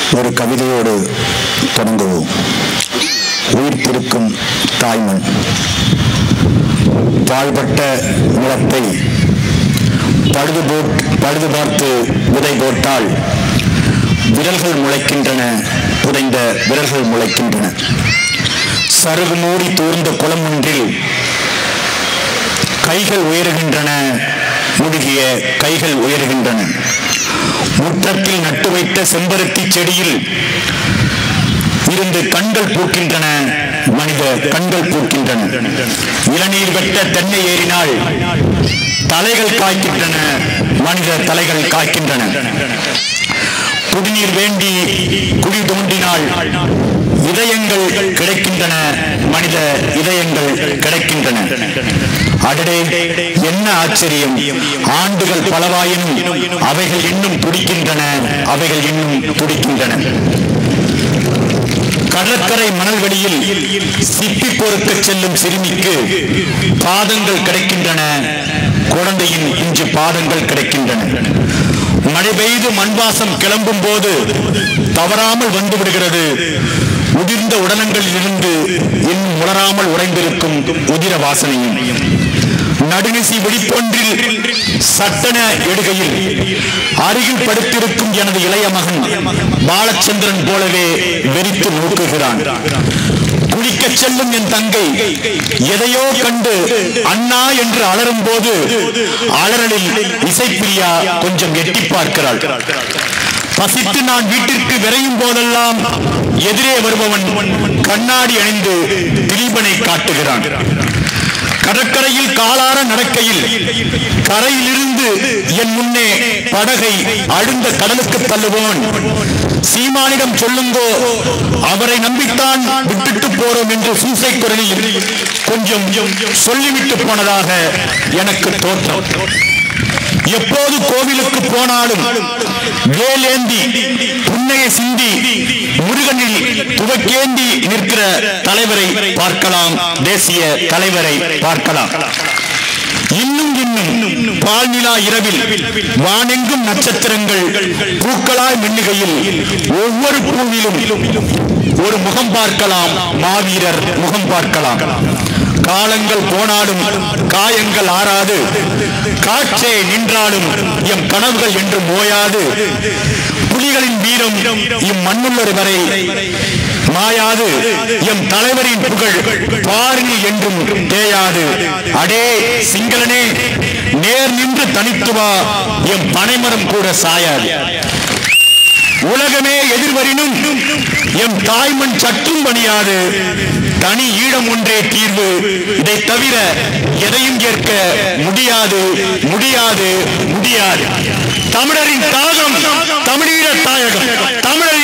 ஒரு கவிதையோடு தொடங்குவோம் உயிர்த்திருக்கும் தாய்மண் பாழ்பட்ட நிலத்தை பழுது போட் பழுது பார்த்து விதை போட்டால் விரல்கள் முளைக்கின்றன புதைந்த விரல்கள் முளைக்கின்றன சருகு மூடி தூர்ந்த குளம் ஒன்றில் கைகள் உயருகின்றன முழுகிய கைகள் உயர்கின்றன முற்றத்தில் நட்டு வைத்த செம்பருத்தி செடியில் இருந்து கண்கள் பூக்கின்றன மனித கண்கள் பூக்கின்றன இளநீர் வெட்ட தென்னை ஏறினால் தலைகள் காய்க்கின்றன மனித தலைகள் காய்க்கின்றன குடிநீர் வேண்டி குடி தோண்டினால் இதயங்கள் கிடைக்கின்றன மனித இதயங்கள் கிடைக்கின்றன அடடே என்ன ஆச்சரியம் ஆண்டுகள் பலவாயினும் அவைகள் இன்னும் துடிக்கின்றன அவைகள் இன்னும் துடிக்கின்றன கடற்கரை மணல்வெளியில் சிப்பி பொறுக்க செல்லும் சிறுமிக்கு பாதங்கள் கிடைக்கின்றன குழந்தையின் இன்று பாதங்கள் கிடைக்கின்றன மழை பெய்து மண்வாசம் கிளம்பும் போது தவறாமல் வந்து விடுகிறது உதிர்ந்த உடலங்களில் இருந்து இன்னும் உணராமல் உறைந்திருக்கும் உதிர வாசனையும் நடுநிசி வெடிப்பொன்றில் சட்டன எடுகையில் அருகில் படுத்திருக்கும் எனது இளைய மகன் பாலச்சந்திரன் போலவே வெறித்து நோக்குகிறான் குளிக்கச் செல்லும் என் தங்கை எதையோ கண்டு அண்ணா என்று அலறும் போது அலறலில் இசைப்பிரியா கொஞ்சம் எட்டி பார்க்கிறாள் பசித்து நான் வீட்டிற்கு விரையும் போதெல்லாம் எதிரே வருபவன் கண்ணாடி அணிந்து திலீபனை காட்டுகிறான் கடற்கரையில் காலார நடக்கையில் கரையிலிருந்து என் முன்னே படகை அழுந்த கடலுக்கு தள்ளுவோன் சீமானிடம் சொல்லுங்கோ அவரை நம்பித்தான் விட்டுட்டு போறோம் என்று சூசை குரலில் கொஞ்சம் சொல்லிவிட்டு போனதாக எனக்கு தோற்றம் எப்போது கோவிலுக்கு போனாலும் வேலேந்தி புன்னையை சிந்தி முருகனில் துவக்கேந்தி நிற்கிற தலைவரை பார்க்கலாம் தேசிய தலைவரை பார்க்கலாம் இன்னும் இன்னும் பால்நிலா இரவில் வானெங்கும் நட்சத்திரங்கள் பூக்களாய் மின்னுகையில் ஒவ்வொரு பூவிலும் ஒரு முகம் பார்க்கலாம் மாவீரர் முகம் பார்க்கலாம் காலங்கள் போனாலும் காயங்கள் ஆறாது காற்றே நின்றாலும் எம் கனவுகள் என்று ஓயாது புலிகளின் வீரம் இம் மண்ணுள்ளர் வரை மாயாது எம் தலைவரின் புகழ் பாரினி என்றும் தேயாது அடே சிங்களனே நேர் நின்று தனித்துவா எம் பனைமரம் கூட சாயாது உலகமே எதிர்வரினும் எம் தாய்மண் சற்றும் பணியாது தனி ஈழம் ஒன்றே தீர்வு இதை தவிர எதையும் ஏற்க முடியாது முடியாது முடியாது தமிழரின் தாகம் தமிழீழ தாயகம் தமிழரின்